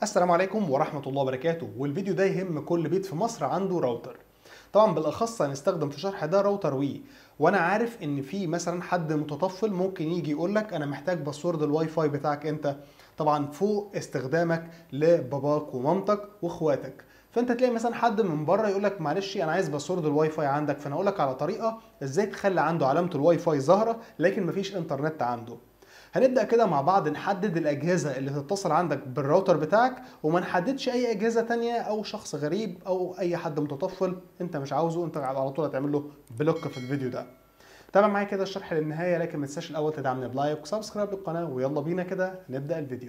السلام عليكم ورحمة الله وبركاته والفيديو ده يهم كل بيت في مصر عنده راوتر طبعا بالاخص هنستخدم في شرح ده راوتر وي وانا عارف ان في مثلا حد متطفل ممكن يجي يقول لك انا محتاج باسورد الواي فاي بتاعك انت طبعا فوق استخدامك لباباك ومامتك واخواتك فانت تلاقي مثلا حد من بره يقول لك معلش انا عايز باسورد الواي فاي عندك فانا اقول لك على طريقه ازاي تخلي عنده علامه الواي فاي ظاهره لكن مفيش انترنت عنده هنبدا كده مع بعض نحدد الاجهزه اللي تتصل عندك بالراوتر بتاعك وما نحددش اي اجهزه تانية او شخص غريب او اي حد متطفل انت مش عاوزه انت على طول هتعمل له بلوك في الفيديو ده تابع معايا كده الشرح للنهايه لكن ما تنساش الاول تدعمني بلايك وسبسكرايب للقناه ويلا بينا كده نبدا الفيديو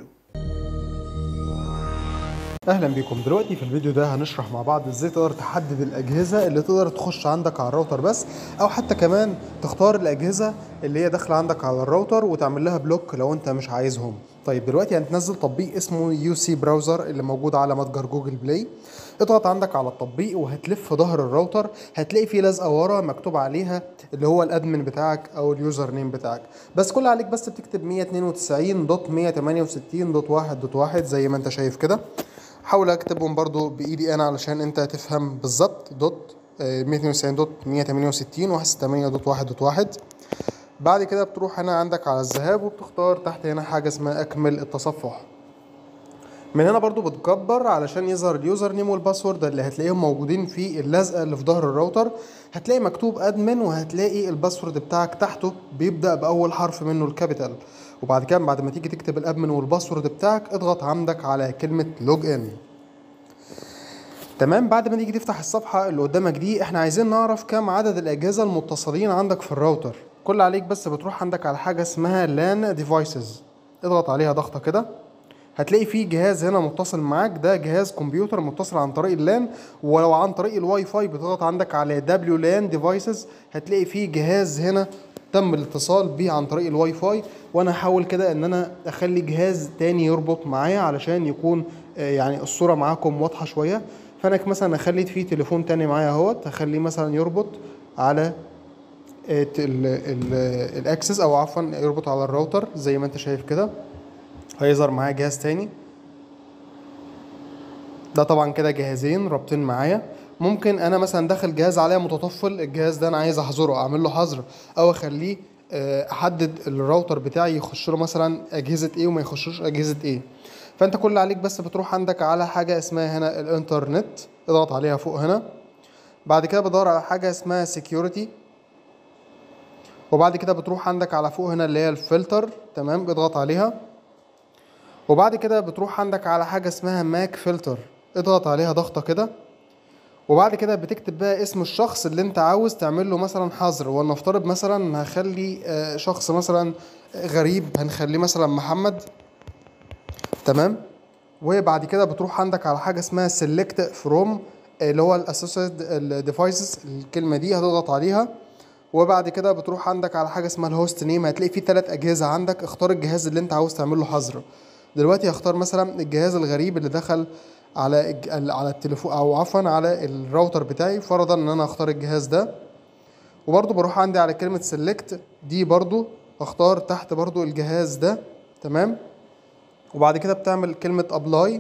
اهلا بيكم دلوقتي في الفيديو ده هنشرح مع بعض ازاي تقدر تحدد الاجهزه اللي تقدر تخش عندك على الراوتر بس او حتى كمان تختار الاجهزه اللي هي داخله عندك على الراوتر وتعمل لها بلوك لو انت مش عايزهم طيب دلوقتي هنتنزل تطبيق اسمه يو سي براوزر اللي موجود على متجر جوجل بلاي اضغط عندك على التطبيق وهتلف ظهر الراوتر هتلاقي فيه لزقه ورا مكتوب عليها اللي هو الادمن بتاعك او اليوزر نيم بتاعك بس كل عليك بس بتكتب 192.168.1.1 زي ما انت شايف كده حاول اكتبهم برضو بايدي انا علشان انت تفهم بالظبط دوت 192 دوت 168 168 دوت 1 دوت 1 بعد كده بتروح هنا عندك على الذهاب وبتختار تحت هنا حاجه اسمها اكمل التصفح من هنا برضو بتكبر علشان يظهر اليوزر نيم والباسورد اللي هتلاقيهم موجودين في اللزقه اللي في ظهر الراوتر هتلاقي مكتوب ادمن وهتلاقي الباسورد بتاعك تحته بيبدا باول حرف منه الكابيتال وبعد كده بعد ما تيجي تكتب الادمن والباسورد بتاعك اضغط عندك على كلمه لوج ان تمام بعد ما تيجي تفتح الصفحه اللي قدامك دي احنا عايزين نعرف كم عدد الاجهزه المتصلين عندك في الراوتر كل عليك بس بتروح عندك على حاجه اسمها لان ديفايسز اضغط عليها ضغطه كده هتلاقي في جهاز هنا متصل معاك ده جهاز كمبيوتر متصل عن طريق اللان ولو عن طريق الواي فاي بتضغط عندك على دبليو لان ديفايسز هتلاقي في جهاز هنا تم الاتصال بيه عن طريق الواي فاي وانا هحاول كده ان انا اخلي جهاز تاني يربط معايا علشان يكون يعني الصوره معاكم واضحه شويه فانا مثلا اخلي في تليفون تاني معايا اهوت هخليه مثلا يربط على الاكسس او عفوا يربط على الراوتر زي ما انت شايف كده هيظهر معايا جهاز تاني ده طبعا كده جهازين رابطين معايا ممكن انا مثلا داخل جهاز عليا متطفل الجهاز ده انا عايز احظره اعمل له حظر او اخليه احدد الراوتر بتاعي يخش له مثلا اجهزه ايه وما يخشوش اجهزه ايه فانت كل اللي عليك بس بتروح عندك على حاجه اسمها هنا الانترنت اضغط عليها فوق هنا بعد كده بدور على حاجه اسمها سكيورتي وبعد كده بتروح عندك على فوق هنا اللي هي الفلتر تمام اضغط عليها وبعد كده بتروح عندك على حاجه اسمها ماك فلتر اضغط عليها ضغطه كده وبعد كده بتكتب بقى اسم الشخص اللي انت عاوز تعمل له مثلا حظر ولنفترض مثلا هخلي شخص مثلا غريب هنخليه مثلا محمد تمام وبعد كده بتروح عندك على حاجه اسمها سيلكت فروم اللي هو الاسوسيد ديفايسز الكلمه دي هتضغط عليها وبعد كده بتروح عندك على حاجه اسمها الهوست نيم هتلاقي فيه ثلاث اجهزه عندك اختار الجهاز اللي انت عاوز تعمل له حظر دلوقتي هختار مثلا الجهاز الغريب اللي دخل على على التليفون او عفوا على الراوتر بتاعي فرضا ان انا اختار الجهاز ده وبرضو بروح عندي على كلمة سيلكت دي برضو اختار تحت برضو الجهاز ده تمام وبعد كده بتعمل كلمة ابلاي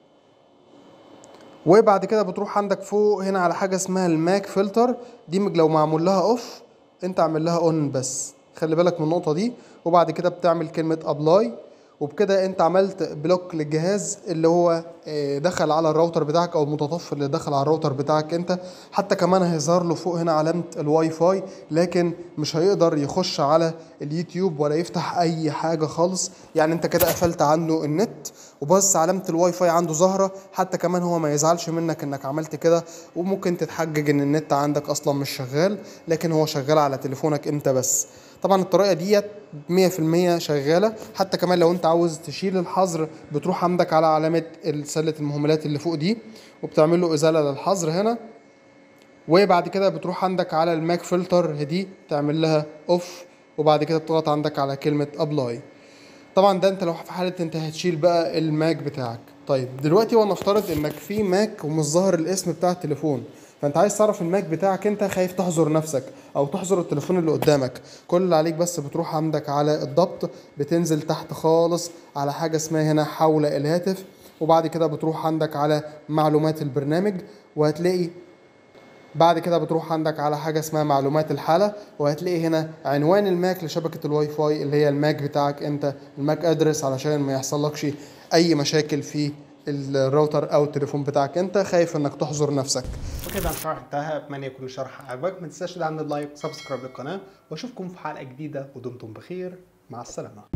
وبعد كده بتروح عندك فوق هنا على حاجة اسمها الماك فلتر دي لو معمول لها اوف انت اعمل لها اون بس خلي بالك من النقطة دي وبعد كده بتعمل كلمة ابلاي وبكده انت عملت بلوك للجهاز اللي هو دخل على الراوتر بتاعك او المتطفل اللي دخل على الراوتر بتاعك انت حتى كمان هيظهر له فوق هنا علامه الواي فاي لكن مش هيقدر يخش على اليوتيوب ولا يفتح اي حاجه خالص يعني انت كده قفلت عنه النت وبس علامه الواي فاي عنده ظاهره حتى كمان هو ما يزعلش منك انك عملت كده وممكن تتحجج ان النت عندك اصلا مش شغال لكن هو شغال على تليفونك انت بس طبعا الطريقه ديت 100% شغاله حتى كمان لو انت عاوز تشيل الحظر بتروح عندك على علامه سله المهملات اللي فوق دي وبتعمل له ازاله للحظر هنا وبعد كده بتروح عندك على الماك فلتر دي تعمل لها اوف وبعد كده بتضغط عندك على كلمه ابلاي طبعا ده انت لو في حاله انت هتشيل بقى الماك بتاعك طيب دلوقتي ونفترض انك في ماك ومش ظاهر الاسم بتاع التليفون فانت عايز تعرف الماك بتاعك انت خايف تحظر نفسك او تحظر التليفون اللي قدامك كل اللي عليك بس بتروح عندك على الضبط بتنزل تحت خالص على حاجه اسمها هنا حول الهاتف وبعد كده بتروح عندك على معلومات البرنامج وهتلاقي بعد كده بتروح عندك على حاجه اسمها معلومات الحاله وهتلاقي هنا عنوان الماك لشبكه الواي فاي اللي هي الماك بتاعك انت الماك ادرس علشان ما يحصلكش اي مشاكل في الراوتر او التليفون بتاعك انت خايف انك تحظر نفسك وكده الشرح انتهى اتمنى يكون الشرح عجبك ما تنساش تعمل لايك وسبسكرايب للقناه واشوفكم في حلقه جديده ودمتم بخير مع السلامه